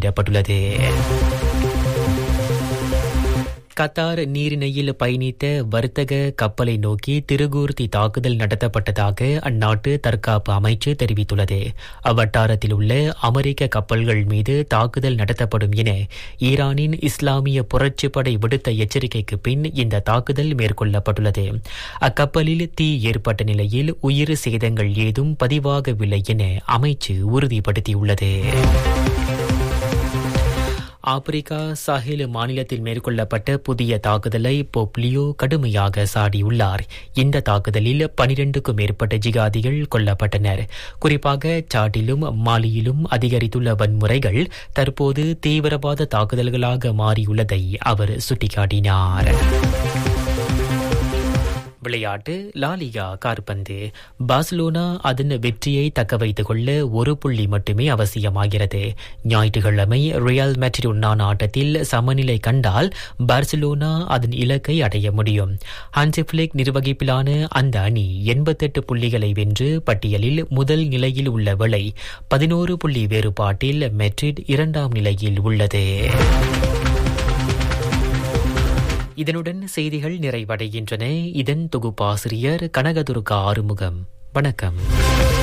வெளியிடப்பட்டுள்ளது கத்தார் நீரிணையில் பயணித்த வர்த்தக கப்பலை நோக்கி திருகூர்த்தி தாக்குதல் நடத்தப்பட்டதாக அந்நாட்டு தற்காப்பு அமைச்சு தெரிவித்துள்ளது அவ்வட்டாரத்தில் உள்ள அமெரிக்க கப்பல்கள் மீது தாக்குதல் நடத்தப்படும் என ஈரானின் இஸ்லாமிய புரட்சிப்படை விடுத்த எச்சரிக்கைக்கு பின் இந்த தாக்குதல் மேற்கொள்ளப்பட்டுள்ளது அக்கப்பலில் தீ ஏற்பட்ட நிலையில் உயிர் சேதங்கள் ஏதும் பதிவாகவில்லை என அமைச்சு உறுதிப்படுத்தியுள்ளது ஆப்பிரிக்கா சாஹில் மாநிலத்தில் மேற்கொள்ளப்பட்ட புதிய தாக்குதலை பொப்லியோ கடுமையாக சாடியுள்ளார் இந்த தாக்குதலில் பனிரெண்டுக்கும் மேற்பட்ட ஜிகாதிகள் கொல்லப்பட்டனர் குறிப்பாக சாட்டிலும் மாலியிலும் அதிகரித்துள்ள வன்முறைகள் தற்போது தீவிரவாத தாக்குதல்களாக மாறியுள்ளதை அவர் சுட்டிக்காட்டினார் விளையாட்டு லாலிகா கார்பந்து பார்சலோனா அதன் வெற்றியை தக்க வைத்துக் கொள்ள ஒரு புள்ளி மட்டுமே அவசியமாகிறது ஞாயிற்றுக்கிழமை ரியல் மேட்ரிட் உண்ணான ஆட்டத்தில் சமநிலை கண்டால் பார்சலோனா அதன் இலக்கை அடைய முடியும் ஹான்சிபிளிக் நிர்வகிப்பிலான அந்த அணி எண்பத்தெட்டு புள்ளிகளை வென்று பட்டியலில் முதல் நிலையில் உள்ள வேளை பதினோரு புள்ளி வேறுபாட்டில் மெட்ரிட் இரண்டாம் நிலையில் உள்ளது இதனுடன் செய்திகள் நிறைவடைகின்றன இதன் தொகுப்பாசிரியர் கனகதுர்கா ஆறுமுகம் வணக்கம்